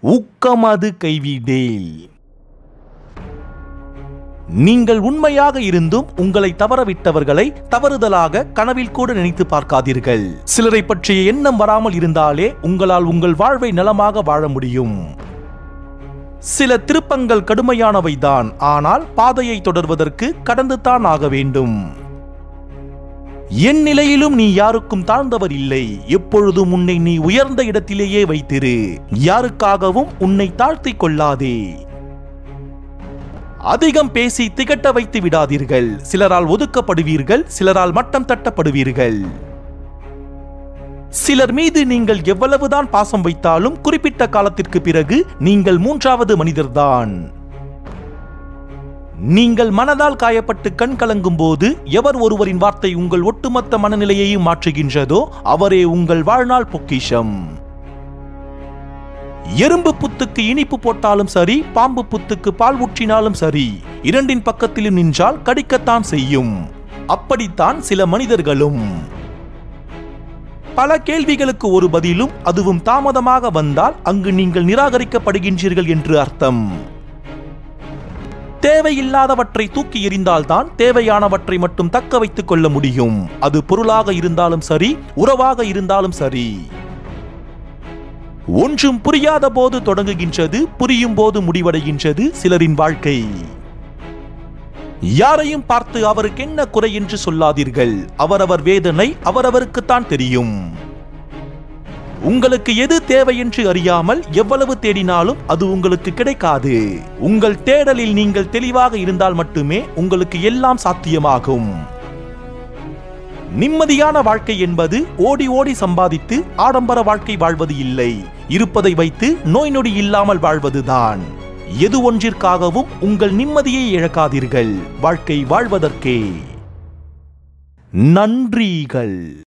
ஊக்கமது கைவிடேல் நீங்கள் உண்மையாக இருந்தும் உங்களை தவறவிட்டவர்களை தவறுதலாக கனவில் கூட நினைத்து பார்க்காதீர்கள் சிலரை பற்றிய எண்ணம் வராமல் இருந்தாலே உங்களால் உங்கள் வாழ்வை நலமாக வாழ முடியும் சில திருப்பங்கள் கடுமையானவைதான் ஆனால் பாதையை தொடர்வதற்கு கடந்துதான் ஆக வேண்டும் என் நிலையிலும் நீ யாருக்கும் தாழ்ந்தவர் இல்லை எப்பொழுதும் உன்னை நீ உயர்ந்த இடத்திலேயே வைத்திரு யாருக்காகவும் உன்னை தாழ்த்திக் கொள்ளாதே அதிகம் பேசி திகட்ட வைத்து விடாதீர்கள் சிலரால் ஒதுக்கப்படுவீர்கள் சிலரால் மட்டம் தட்டப்படுவீர்கள் சிலர் மீது நீங்கள் எவ்வளவுதான் பாசம் வைத்தாலும் குறிப்பிட்ட காலத்திற்கு பிறகு நீங்கள் மூன்றாவது மனிதர்தான் நீங்கள் மனதால் காயப்பட்டு கண் கலங்கும் போது எவர் ஒருவரின் வார்த்தை உங்கள் ஒட்டுமொத்த மனநிலையையும் மாற்றுகின்றதோ அவரே உங்கள் வாழ்நாள் பொக்கிஷம் எறும்பு புத்துக்கு இனிப்பு போட்டாலும் சரி பாம்பு புத்துக்கு பால் ஊற்றினாலும் சரி இரண்டின் பக்கத்திலும் நின்றால் கடிக்கத்தான் செய்யும் அப்படித்தான் சில மனிதர்களும் பல கேள்விகளுக்கு ஒரு பதிலும் அதுவும் தாமதமாக வந்தால் அங்கு நீங்கள் நிராகரிக்கப்படுகின்றீர்கள் என்று அர்த்தம் தேவையில்லாதவற்றை தூக்கி எறிந்தால்தான் தேவையானவற்றை மட்டும் தக்க வைத்துக் கொள்ள முடியும் அது பொருளாக இருந்தாலும் சரி உறவாக இருந்தாலும் சரி ஒன்றும் புரியாத போது தொடங்குகின்றது புரியும் போது முடிவடைகின்றது சிலரின் வாழ்க்கை யாரையும் பார்த்து அவருக்கு என்ன குறை என்று சொல்லாதீர்கள் அவரவர் வேதனை அவரவருக்குத்தான் தெரியும் உங்களுக்கு எது தேவை என்று அறியாமல் எவ்வளவு தேடினாலும் அது உங்களுக்கு கிடைக்காது உங்கள் தேடலில் நீங்கள் தெளிவாக இருந்தால் மட்டுமே உங்களுக்கு எல்லாம் சாத்தியமாகும் நிம்மதியான வாழ்க்கை என்பது ஓடி ஓடி சம்பாதித்து ஆடம்பர வாழ்க்கை வாழ்வது இல்லை இருப்பதை வைத்து நோய் நொடி இல்லாமல் வாழ்வதுதான் எது ஒன்றிற்காகவும் உங்கள் நிம்மதியை இழக்காதீர்கள் வாழ்க்கை வாழ்வதற்கே நன்றிகள்